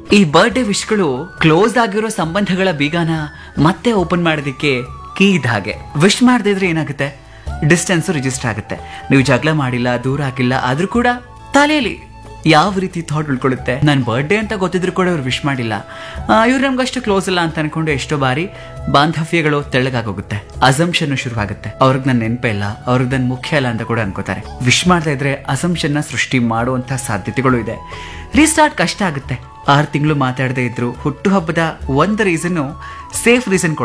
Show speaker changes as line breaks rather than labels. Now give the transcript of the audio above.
ಈ birthday ವಿಶ್ಗಳು close ಆಗಿರೋ ಸಂಬಂಧಗಳ ಬೀಗಾನ ಮತ್ತೆ ಓಪನ್ ಮಾಡೋದಕ್ಕೆ ಕೀ ಇದ್ದ ಹಾಗೆ ವಿಶ್ ಮಾಡದೇ ಇದ್ರೆ ಏನಾಗುತ್ತೆ ಡಿಸ್ಟೆನ್ಸ್ ರಿಜಿಸ್ಟರ್ ಆಗುತ್ತೆ ನೀವು ಜಗಳ ಮಾಡಿಲ್ಲ ದೂರ ಆಗಿಲ್ಲ ಆದ್ರೂ ಕೂಡ ತಲೆಯಲ್ಲಿ ಯಾವ ರೀತಿ ಥಾಟ್ ಉಳ್ಕೊಳ್ಳುತ್ತೆ ನನ್ನ ಬರ್ಡೇ ಅಂತ ಗೊತ್ತಿದ್ರು ಕೂಡ ಇವ್ರು ವಿಶ್ ಮಾಡಿಲ್ಲ ಇವ್ರು ನಮ್ಗಷ್ಟು ಕ್ಲೋಸ್ ಇಲ್ಲ ಅಂತ ಅನ್ಕೊಂಡು ಎಷ್ಟೋ ಬಾರಿ ಬಾಂಧವ್ಯಗಳು ತೆಳ್ಳಗಾಗೋಗುತ್ತೆ ಅಸಂಪ್ಷನ್ ಶುರುವಾಗುತ್ತೆ ಅವ್ರಿಗೆ ನನ್ನ ನೆನಪೇ ಇಲ್ಲ ಅವ್ರಿಗೆ ನನ್ನ ಮುಖ್ಯ ಇಲ್ಲ ಅಂತ ಕೂಡ ಅನ್ಕೋತಾರೆ ವಿಶ್ ಮಾಡ್ತಾ ಇದ್ರೆ ಅಸಂಪ್ಷನ್ ಸೃಷ್ಟಿ ಮಾಡುವಂತ ಸಾಧ್ಯತೆಗಳು ಇದೆ ರೀಸ್ಟಾರ್ಟ್ ಕಷ್ಟ ಆಗುತ್ತೆ ಆರು ತಿಂಗಳು ಮಾತಾಡದೇ ಇದ್ರು ಹುಟ್ಟುಹಬ್ಬದ ಒಂದು ರೀಸನ್ ಸೇಫ್ ರೀಸನ್